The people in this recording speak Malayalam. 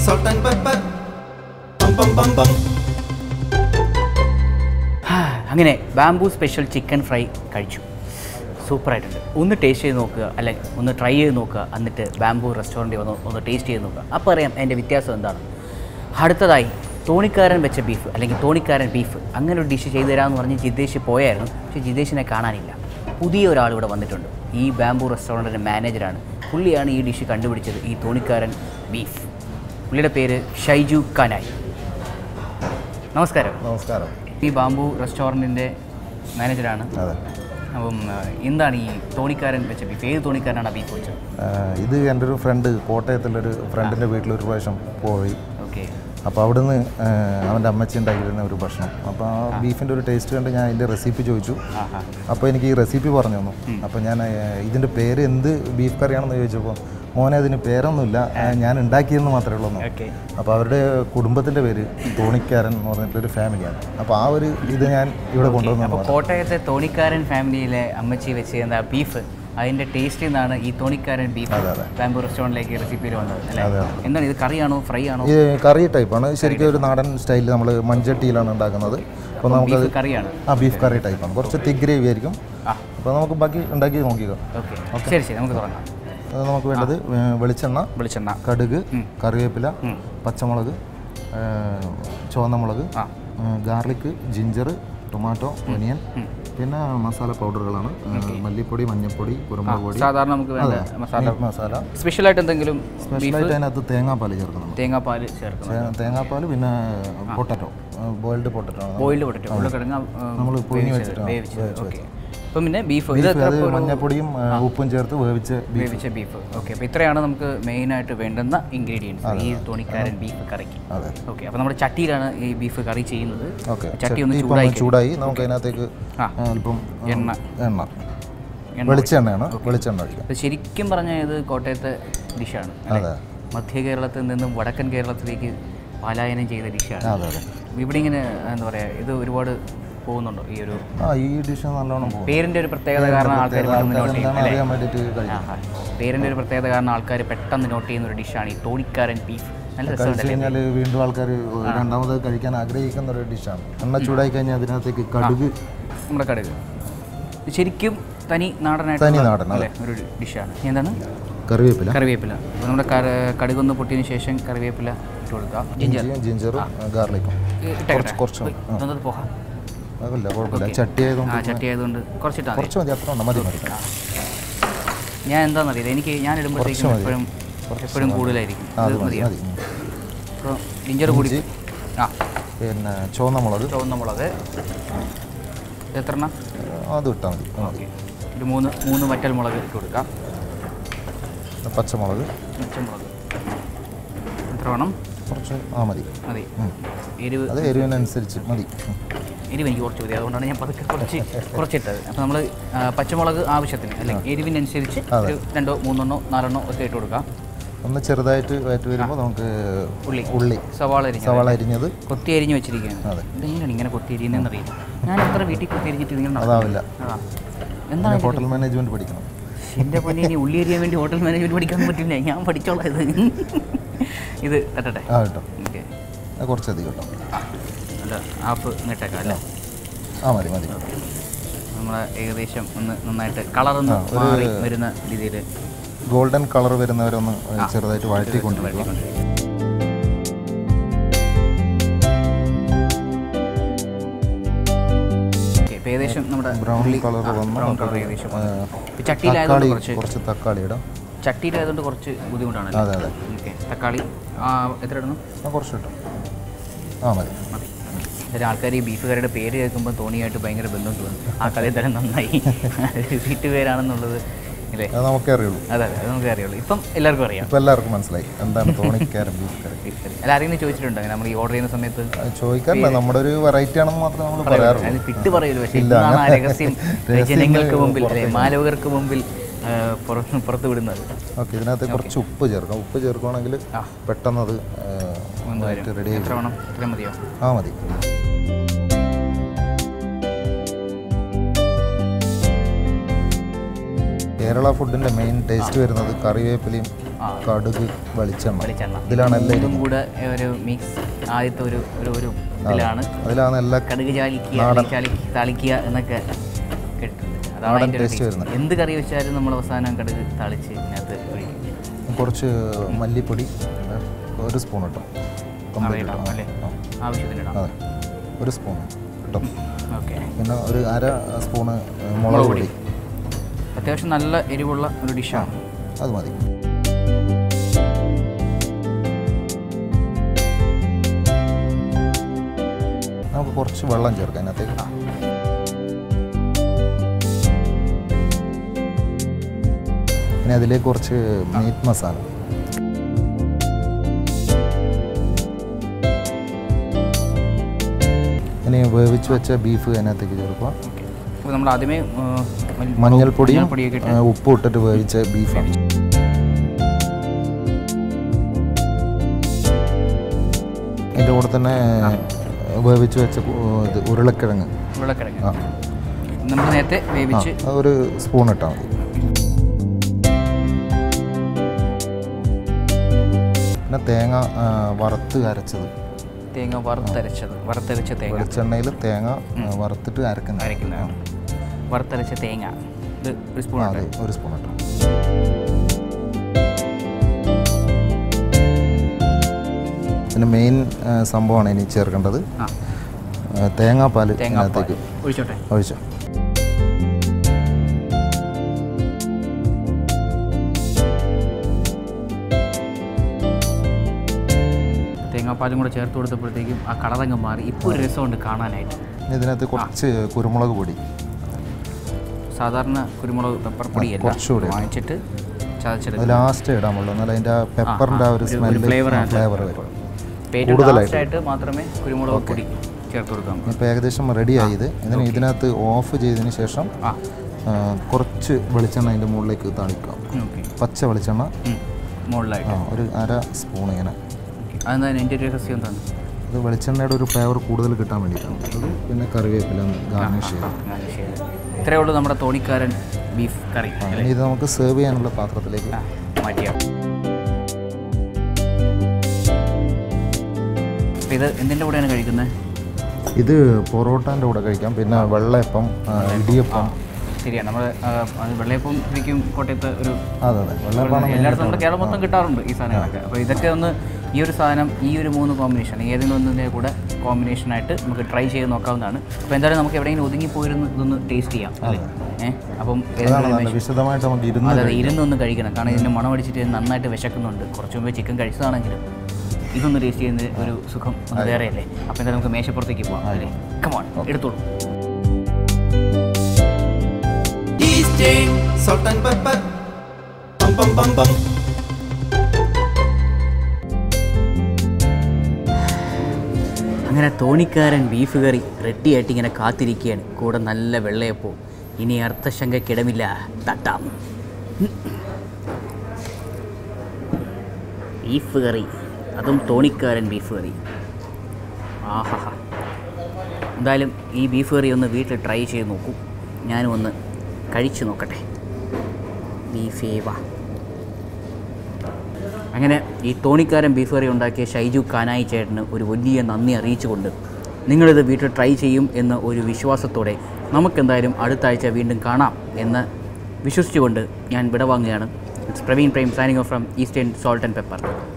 salt and pepper. Bum bum bum bum. ഹാ, അങ്ങനെ ബാംബൂ സ്പെഷ്യൽ ചിക്കൻ ഫ്രൈ കഴിച്ചു സൂപ്പറായിട്ടുണ്ട് ഒന്ന് ടേസ്റ്റ് ചെയ്ത് നോക്കുക അല്ലെ ഒന്ന് ട്രൈ ചെയ്ത് നോക്കുക എന്നിട്ട് ബാംബൂ റെസ്റ്റോറൻറ്റിൽ വന്ന് ഒന്ന് ടേസ്റ്റ് ചെയ്ത് നോക്കുക അപ്പോൾ അറിയാം അതിൻ്റെ വ്യത്യാസം എന്താണ് അടുത്തതായി തോണിക്കാരൻ വെച്ച ബീഫ് അല്ലെങ്കിൽ തോണിക്കാരൻ ബീഫ് അങ്ങനെ ഒരു ഡിഷ് ചെയ്തു തരാമെന്ന് പറഞ്ഞ് ജിതേഷ് പോയായിരുന്നു പക്ഷേ ജിതേഷിനെ കാണാനില്ല പുതിയ ഒരാൾ ഇവിടെ വന്നിട്ടുണ്ട് ഈ ബാംബൂ റെസ്റ്റോറൻറ്റിൻ്റെ മാനേജറാണ് പുള്ളിയാണ് ഈ ഡിഷ് കണ്ടുപിടിച്ചത് ഈ തോണിക്കാരൻ ബീഫ് പുള്ളിയുടെ പേര് ഷൈജു കനായി നമസ്കാരം നമസ്കാരം ഈ ബാംബു റെസ്റ്റോറൻറ്റിൻ്റെ മാനേജറാണ് അതെ അപ്പം ആ, എന്താണ് ഈ തോണിക്കാരൻ വെച്ച ബീഫ് ഏത് തോണിക്കാരനാണ് ആ ബീഫ് വെച്ചത് ആ, ഇത് എൻ്റെ ഒരു ഫ്രണ്ട് കോട്ടയത്തുള്ളൊരു ഫ്രണ്ടിൻ്റെ വീട്ടിൽ ഒരു പ്രാവശ്യം പോയി ഓക്കെ അപ്പോൾ അവിടുന്ന് ആ, അവൻ്റെ അമ്മച്ചി ഉണ്ടാക്കിയിരുന്ന ഒരു ഭക്ഷണം അപ്പോൾ ആ ബീഫിൻ്റെ ഒരു ടേസ്റ്റ് കണ്ട് ഞാൻ അതിൻ്റെ റെസിപ്പി ചോദിച്ചു ആഹാ അപ്പോൾ എനിക്ക് ഈ റെസിപ്പി പറഞ്ഞു തന്നു അപ്പോൾ ഞാൻ ആ, ഇതിൻ്റെ പേര് എന്ത് ബീഫ് കറിയാണെന്ന് ചോദിച്ചപ്പോൾ മോനെ അതിന് പേരൊന്നുമില്ല ആ, ഞാൻ ഉണ്ടാക്കിയെന്ന് മാത്രമേ ഉള്ളൂ എന്ന്. ഓക്കെ അപ്പോൾ അവരുടെ കുടുംബത്തിൻ്റെ പേര് തോണിക്കാരൻ എന്ന് പറഞ്ഞിട്ടൊരു ഫാമിലിയാണ് അപ്പോൾ ആ ഒരു ഇത് ഞാൻ ഇവിടെ കൊണ്ടുവന്നു അപ്പോൾ കോട്ടയത്തെ തോണിക്കാരൻ ഫാമിലിയിലെ അമ്മച്ചി വെച്ച് എന്താ ബീഫ് അതിൻ്റെ ടേസ്റ്റിൽ നിന്നാണ് ഈ തോണിക്കാരൻ ബീഫ് അതെ, അതെ. ബാംബു റെസ്റ്റോറൻറ്റിലേക്ക് റെസിപ്പിയിൽ വന്നത് അല്ലേ അതെ, എന്താണ് ഇത് കറിയാണോ ഫ്രൈ ആണോ ഈ കറി ടൈപ്പാണ് ശരിക്കും ഒരു നാടൻ സ്റ്റൈലിൽ നമ്മൾ മൺചട്ടിയിലാണ് ഉണ്ടാക്കുന്നത് അപ്പോൾ നമുക്കത് ബീഫ് കറിയാണ് ആ ബീഫ് കറി ടൈപ്പാണ് കുറച്ച് തിക്ക് ഗ്രേവി ആയിരിക്കും ആ അപ്പോൾ നമുക്ക് ബാക്കി ഉണ്ടാക്കി നോക്കിക്കോ ഓക്കെ ശരി ശരി നമുക്ക് തുടങ്ങാം അത് നമുക്ക് വേണ്ടത് ഏ, വെളിച്ചെണ്ണ വെളിച്ചെണ്ണ കടുക് കറിവേപ്പില പച്ചമുളക് ഏ, ചുവന്ന മുളക് ആ ഗാർലിക് ജിഞ്ചർ ടൊമാറ്റോ ഒനിയൻ പിന്നെ മസാല പൗഡറുകളാണ് ഏ, മല്ലിപ്പൊടി മഞ്ഞൾപ്പൊടി കുരുമുളക് പൊടി സാധാരണ നമുക്ക് വേണ്ട മസാല മീറ്റ് മസാല സ്പെഷ്യലായിട്ട് എന്തെങ്കിലും സ്പെഷ്യലായിട്ട് അതിനകത്ത് തേങ്ങാപ്പാൽ ചേർക്കുന്നുണ്ട് തേങ്ങാപ്പാൽ ചേർക്കണം തേ- തേങ്ങാപ്പാൽ പിന്നെ പൊട്ടറ്റോ ബോയിൽഡ് പൊട്ടറ്റോ ആണ് ബോയിൽഡ് പൊട്ടറ്റോ ഉരുളക്കിഴങ്ങ് നമ്മൾ പുഴുങ്ങി വെച്ചിട്ട് ആ, വേവിച്ചത് ഓക്കെ അപ്പം പിന്നെ ബീഫ് ഇത് ബീഫ് എത്ര അത് ഇപ്പോൾ ഒരു മഞ്ഞപ്പൊടിയും ആ, ഉപ്പും ചേർത്ത് വേവിച്ച ബീഫ് വേവിച്ച ബീഫ് ഓക്കെ അപ്പോൾ ഇത്രയാണ് നമുക്ക് മെയിനായിട്ട് വേണ്ടുന്ന ഇൻഗ്രീഡിയൻസ് ഈ തോണിക്കാരൻ ബീഫ് കറിക്ക് അതെ ഓക്കെ അപ്പോൾ നമ്മുടെ ചട്ടിയിലാണ് ഈ ബീഫ് കറി ചെയ്യുന്നത് ഓക്കെ ചട്ടി ഒന്ന് ഇപ്പം ചൂടായി ചൂടായി നമുക്ക് അതിനകത്തേക്ക് ആ. അല്പം ആ, എണ്ണ. എണ്ണ എണ്ണ വെളിച്ചെണ്ണയാണ് വെളിച്ചെണ്ണ ഒഴിക്കാം അപ്പോൾ ശരിക്കും പറഞ്ഞാൽ ഇത് കോട്ടയത്തെ ഡിഷാണ് അതെ മധ്യ കേരളത്തിൽ നിന്നും വടക്കൻ കേരളത്തിലേക്ക് പലായനം ചെയ്ത ഡിഷാണ് അതെ അതെ ഇവിടെ ഇങ്ങനെ എന്താ പറയുക ഇത് ഒരുപാട് പോകുന്നുണ്ടോ ഈ ഒരു ആ ഈ ഡിഷ് നല്ലോണം പോകും പേരിൻ്റെ ഒരു പ്രത്യേകത കാരണം ആൾക്കാർ പെട്ടെന്ന് നോട്ട് ചെയ്യും എന്താണ് അല്ലേ അറിയാൻ വേണ്ടിയിട്ട് കഴിക്കും ആഹാ. പേരിൻ്റെ ഒരു പ്രത്യേകത കാരണം ആൾക്കാർ പെട്ടെന്ന് നോട്ട് ചെയ്യുന്ന ഒരു ഡിഷാണ് ഈ തോണിക്കാരൻ ബീഫ് നല്ല കഴിച്ചു രസമുണ്ടല്ലേ കഴിഞ്ഞാൽ വീണ്ടും ആൾക്കാർ രണ്ടാമത് കഴിക്കാൻ ആഗ്രഹിക്കുന്ന ഒരു ഡിഷാണ് എണ്ണ ചൂടായി കഴിഞ്ഞാൽ അതിനകത്തേക്ക് കടുക് നമ്മുടെ കടുക് ഇത് ശരിക്കും തനി നാടനായിട്ട് തനി നാടൻ, അല്ലേ ഒരു ഡിഷാണ് ഇനി എന്താണ് കറിവേപ്പില കറിവേപ്പില അപ്പോൾ നമ്മുടെ കര- കടുകൊന്ന് പൊട്ടിയതിന് ശേഷം കറിവേപ്പില ഇട്ട് കൊടുക്കുക ജിഞ്ചർ ഇഞ്ചിയും ജിഞ്ചറും ഗാർലിക്കും ഇട്ടേക്കട്ടെ കുറച്ച് ഉയ്, ഇതൊന്നത് പോകാം അതല്ല കുഴപ്പമില്ല ചട്ടി ആയതുകൊണ്ട് ആ ചട്ടി ആയതുകൊണ്ട് കുറച്ചിട്ടാൽ മതി കുറച്ച് മതി അത്ര ഉണ്ട് മതി മതി ഞാൻ എന്താണെന്നറിയില്ല എനിക്ക് ഞാൻ ഇടുമ്പോഴത്തേക്കും എപ്പോഴും എപ്പോഴും കൂടുതലായിരിക്കും ആ, ഇത് അത് മതി മതിയോ മതി ഉം. അപ്പോൾ ജിഞ്ചർ കൂടി ഇഞ്ചി. ആ പിന്നെ ചുവന്ന മുളക് ചുവന്ന മുളക് ഇത് എത്ര എണ്ണം അത് ഇട്ടാൽ മതി ആ. ഓക്കെ ഒരു മൂന്ന് മൂന്ന് വറ്റൽ മുളക് ഇട്ട് കൊടുക്കാം പച്ചമുളക് പച്ചമുളക് എത്ര വേണം കുറച്ച് ആ മതി മതി ഉം. എരിവ് അത് എരിവിനനുസരിച്ച് മതി ഉം. എരിവ് എനിക്ക് കുറച്ച് മതി അതുകൊണ്ടാണ് ഞാൻ പതുക്കെ കുറച്ച് കുറച്ചിട്ടത് അപ്പോൾ നമ്മൾ പച്ചമുളക് ആവശ്യത്തിന് അല്ലെങ്കിൽ എരിവിനനുസരിച്ച് ഒരു രണ്ടോ മൂന്നെണ്ണോ നാലെണ്ണോ ഒക്കെ ഇട്ട് കൊടുക്കാം ഒന്ന് ചെറുതായിട്ട് വയറ്റ് വരുമ്പോൾ നമുക്ക് ഉള്ളി ഉള്ളി സവാള അരിഞ്ഞത് സവാള അരിഞ്ഞത് കൊത്തി അരിഞ്ഞ് വെച്ചിരിക്കുകയാണ് അതെ. ഇതെങ്ങനെയാണ് ഇങ്ങനെ കൊത്തി അരിയുന്നതെന്ന് അറിയില്ല ഞാൻ എത്ര വീട്ടിൽ കൊത്തി അരിഞ്ഞിട്ട് ഇങ്ങനെ നടക്കും? അതാവില്ല അതാ എന്താണ് പിന്നെ ഹോട്ടൽ മാനേജ്മെന്റ് പഠിക്കണം എൻ്റെ പൊന്നെ ഇനി ഉള്ളി അരിയാൻ വേണ്ടി ഹോട്ടൽ മാനേജ്മെൻറ്റ് പഠിക്കാൻ പറ്റില്ല ഞാൻ പഠിച്ചോളാം ഇത് ഇത് തട്ടട്ടെ ആ കേട്ടോ ഓക്കെ അത് കുറച്ചധികം കേട്ടോ അല്ല ആപ്പ് നിട്ടേക്കാം അല്ലേ ആ മതി മതി നമ്മളെ ഏകദേശം ഒന്ന് നന്നായിട്ട് കളറൊന്ന് മാറി വരുന്ന രീതിയിൽ ഗോൾഡൻ കളർ വരുന്നവരൊന്ന് ചെറുതായിട്ട് വഴറ്റിക്കൊണ്ടിരിക്കുക ഇപ്പം ഏകദേശം നമ്മുടെ ബ്രൗൺ കളർ വന്നു ബ്രൗൺ കളർ ഏകദേശം ആ, ചട്ടിയിലായതുകൊണ്ട് തക്കാളി കുറച്ച് കുറച്ച് തക്കാളി ഇടാം ചട്ടിയിലായതുകൊണ്ട് കുറച്ച് ബുദ്ധിമുട്ടാണല്ലോ അതെ അതെ ഓക്കെ തക്കാളി ആ, എത്ര ഇടണം ആ കുറച്ച് ഇട്ടോ ആ മതി മതി ചില ആൾക്കാർ ഈ ബീഫ് കറിയുടെ പേര് കേൾക്കുമ്പോൾ തോണിയായിട്ട് ഭയങ്കര ബന്ധം തോന്നും ആ കഥ തരം നന്നായി വീട്ടു പേരാണെന്നുള്ളത് അല്ലേ അത് നമുക്കേ അറിയുള്ളൂ അതെ അതെ അത് നമുക്ക് അറിയുള്ളൂ ഇപ്പം എല്ലാവർക്കും അറിയാം ഇപ്പം എല്ലാവർക്കും മനസ്സിലായി എന്താണ് തോണിക്കാരൻ ബീഫ് കറി ബീഫ് കറി അല്ല ആരെങ്കിലും ചോദിച്ചിട്ടുണ്ടോ അങ്ങനെ നമ്മൾ ഈ ഓർഡർ ചെയ്യുന്ന സമയത്ത് അത് ചോദിക്കാറില്ല നമ്മുടെ ഒരു വെറൈറ്റി ആണെന്ന് മാത്രമേ നമ്മൾ പറയാറുള്ളൂ അത് വിട്ട് പറയൂല പക്ഷേ ഇല്ല, ഇന്നാണ് ആ അങ്ങനെ രഹസ്യം രഹസ്യം ജനങ്ങൾക്ക് മുമ്പിൽ അല്ലെ പുറത്തേക്ക് മാനവകർക്ക് മുമ്പിൽ ആ, പുറത്ത് പുറത്ത് വിടുന്നത് ഓക്കെ ഇതിനകത്ത് കുറച്ച് ഉപ്പ് ചേർക്കാം ഉപ്പ് ചേർക്കുവാണെങ്കിൽ ആ. പെട്ടെന്ന് അത് ഒന്ന് വരും. റെഡി ആയി എത്ര വേണം ഇത്രയും മതിയോ ആ മതി കേരള ഫുഡിൻ്റെ മെയിൻ ടേസ്റ്റ് വരുന്നത് കറിവേപ്പിലയും ആ. കടുക് വെളിച്ചെണ്ണ വെളിച്ചെണ്ണ ഇതിലാണ് എല്ലാം ഇതും കൂടെ ഒരു മിക്സ് ആദ്യത്തെ ഒരു ഒരു ഒരു ഇതിലാണ് അതിലാണ് എല്ലാ കടുക് ചാലിക്കുക നാടൻ. അല്ലെങ്കിൽ ചാലിക്കുക താളിക്കുക എന്നൊക്കെ കേട്ടിട്ടുണ്ട് അതാണ് നാടൻ അതിൻ്റെ ഒരു taste taste. വരുന്നത്. എന്ത് കറി വെച്ചാലും നമ്മൾ അവസാനം കടുക് താളിച്ച് ഇതിനകത്ത് ഒഴിക്കും കുറച്ച് മല്ലിപ്പൊടി ഒരു സ്പൂൺ ഇട്ടോ ആ, കംപ്ലീറ്റ് ഇടാം, ഇട്ടോ അല്ലേ? ആ. ആവശ്യത്തിനിടാം അതെ ഒരു സ്പൂൺ കേട്ടോ ഓക്കെ പിന്നെ ഒരു അര സ്പൂണ് മുളക് പൊടി അത്യാവശ്യം നല്ല എരിവുള്ള ഒരു ഡിഷാണ് അത് മതി നമുക്ക് കുറച്ച് വെള്ളം ചേർക്കാം അതിനകത്തേക്ക് പിന്നെ അതിലേക്ക് കുറച്ച് മീറ്റ് മസാല ഇനി വേവിച്ച് വെച്ച ബീഫ് അതിനകത്തേക്ക് ചേർക്കുക അപ്പോൾ നമ്മൾ ആദ്യമേ ആ, മഞ്ഞൾ- മഞ്ഞൾപ്പൊടിയും മഞ്ഞൾപ്പൊടിയൊക്കെ ഇട്ട് ആ, ഉപ്പും ഇട്ടിട്ട് വേവിച്ച ബീഫാണ് ഇതിൻ്റെ കൂടെ തന്നെ വേവിച്ച് വെച്ച കു- ഇത് ഉരുളക്കിഴങ്ങ് ഉരുളക്കിഴങ്ങ് ആ നമ്മൾ നേരത്തെ ആ, വേവിച്ച് അത് ഒരു സ്പൂൺ ഇട്ടാൽ മതി പിന്നെ തേങ്ങ ആ, വറുത്ത് അരച്ചത് തേങ്ങ വറുത്തരച്ചത് വറുത്തരച്ച തേങ്ങ വെളിച്ചെണ്ണയിൽ തേങ്ങ ആ, വറുത്തിട്ട് അരക്കുന്നത് അരക്കുന്നതാണ് വറുത്തരച്ച തേങ്ങ ഇത് ഒരു സ്പൂൺ ആ, അത് ഒരു സ്പൂൺ ഇട്ടോ പിന്നെ മെയിൻ സംഭവമാണ് ഇനി ചേർക്കേണ്ടത് ആ ആ, തേങ്ങാപ്പാൽ തേങ്ങാപ്പാൽ അതിനകത്തേക്ക് ഒഴിച്ചോട്ടെ ഒഴിച്ചു തേങ്ങാപ്പാലും കൂടെ ചേർത്ത് കൊടുത്തപ്പോഴത്തേക്കും ആ കളറങ്ങ് മാറി ഇപ്പോൾ ഒരു രസമുണ്ട് കാണാനായിട്ട് ഇനി ഇതിനകത്ത് കുറച്ച് കുരുമുളക് പൊടി സാധാരണ കുരുമുളക് പെപ്പർ പൊടിയല്ല കുറച്ചുകൂടി. വാങ്ങിച്ചിട്ട് അത് ചതച്ചെടുക്കും ലാസ്റ്റ് ഇടാൻ പാടുള്ളൂ എന്നാൽ അതിൻ്റെ ആ പെപ്പറിൻ്റെ ആ ഒരു ഒരു സ്മെല്ല് flavour ആണ്. ഫ്ലേവർ വരും ഏറ്റവും കൂടുതലായിട്ട്. ലാസ്റ്റായിട്ട് മാത്രമേ കുരുമുളക് പൊടി ചേർത്ത് കൊടുക്കാൻ പാടുള്ളൂ. ഇപ്പോൾ ഏകദേശം റെഡി ആയത് ഇതിന് ഇതിനകത്ത് ഓഫ് ചെയ്തതിന് ശേഷം ആ ആ, കുറച്ച് വെളിച്ചെണ്ണ അതിൻ്റെ മുകളിലേക്ക് തളിക്കാം ഓക്കെ പച്ച വെളിച്ചെണ്ണ മുകളിലായിട്ട് ആ ഒരു അര സ്പൂൺ ഇങ്ങനെ അതെന്താ എൻ്റെ ഒരു രഹസ്യം എന്താണ് ഇത് വെളിച്ചെണ്ണയുടെ ഒരു ഫ്ലേവർ കൂടുതൽ കിട്ടാൻ വേണ്ടിയിട്ടാണ് അത് പിന്നെ കറിവേപ്പില ഗാർണിഷ് ചെയ്ത് ഞാൻ ചെയ്തത്. ഇത്രയേ ഉള്ളൂ നമ്മുടെ തോണിക്കാരൻ ബീഫ് കറി ആ, ഇനി ഇത് നമുക്ക് സെർവ് ചെയ്യാനുള്ള പാത്രത്തിലേക്ക് ആ മാറ്റിയാം അപ്പോൾ ഇത് എന്തിൻ്റെ കൂടെയാണ് കഴിക്കുന്നത് ഇത് പൊറോട്ടാൻ്റെ കൂടെ കഴിക്കാം പിന്നെ വെള്ളയപ്പം ആ, ഇടിയപ്പം ശരിയാണ് നമ്മൾ അത് വെള്ളയപ്പം ശരിക്കും കോട്ടയത്ത് ഒരു അതെ അതെ വെള്ളയപ്പം എല്ലായിടത്തും നമ്മുടെ കേരളം മൊത്തം കിട്ടാറുണ്ട് ഈ സാധനങ്ങളൊക്കെ അപ്പോൾ ഇതൊക്കെ ഒന്ന് ഈ ഒരു സാധനം ഈ ഒരു മൂന്ന് കോമ്പിനേഷൻ ഏതെങ്കിലും ഒന്നിൻ്റെ കൂടെ കോമ്പിനേഷനായിട്ട് നമുക്ക് ട്രൈ ചെയ്ത് നോക്കാവുന്നതാണ് അപ്പോൾ എന്തായാലും നമുക്ക് എവിടെയെങ്കിലും ഒതുങ്ങി പോയിരുന്ന് ഇതൊന്ന് ടേസ്റ്റ് ചെയ്യാം അല്ലേ ഏഹ് അപ്പം അതാണ് നല്ല വിശദമായിട്ട് നമുക്ക് ഇരുന്ന് അതെ അതെ ഇരുന്നൊന്ന് കഴിക്കണം കാരണം ഇതിൻ്റെ മണം അടിച്ചിട്ട് നന്നായിട്ട് വിശക്കുന്നുണ്ട് കുറച്ച് മുമ്പ് ചിക്കൻ കഴിച്ചതാണെങ്കിലും ഇതൊന്ന് ടേസ്റ്റ് ചെയ്യുന്ന ഒരു സുഖം ഒന്ന് വേറെയല്ലേ അപ്പോൾ എന്തായാലും നമുക്ക് മേശപ്പുറത്തേക്ക് പോകാം അല്ലേ കമോൺ എടുത്തോളൂ Tasting salt and pepper. Bum bum bum bum. അങ്ങനെ തോണിക്കാരൻ ബീഫ് കറി റെഡിയായിട്ട് ഇങ്ങനെ കാത്തിരിക്കുകയാണ് കൂടെ നല്ല വെള്ളയപ്പോ ഇനി അർത്ഥശങ്കക്കിടമില്ല തട്ടാം ബീഫ് കറി അതും തോണിക്കാരൻ ബീഫ് കറി ആഹാ എന്തായാലും ഈ ബീഫ് കറി ഒന്ന് വീട്ടിൽ ട്രൈ ചെയ്ത് നോക്കൂ ഞാനും ഒന്ന് കഴിച്ചു നോക്കട്ടെ ബീഫേ വാ അങ്ങനെ ഈ തോണിക്കാരൻ ബീഫ് കറി ഉണ്ടാക്കിയ ഷൈജു കാനായി ചേട്ടന് ഒരു വലിയ നന്ദി അറിയിച്ചുകൊണ്ട് നിങ്ങളിത് വീട്ടിൽ ട്രൈ ചെയ്യും എന്ന ഒരു വിശ്വാസത്തോടെ നമുക്കെന്തായാലും അടുത്ത ആഴ്ച വീണ്ടും കാണാം എന്ന് വിശ്വസിച്ചുകൊണ്ട് ഞാൻ വിടവാങ്ങുകയാണ് it's Praveen Prem signing off from eastern salt and pepper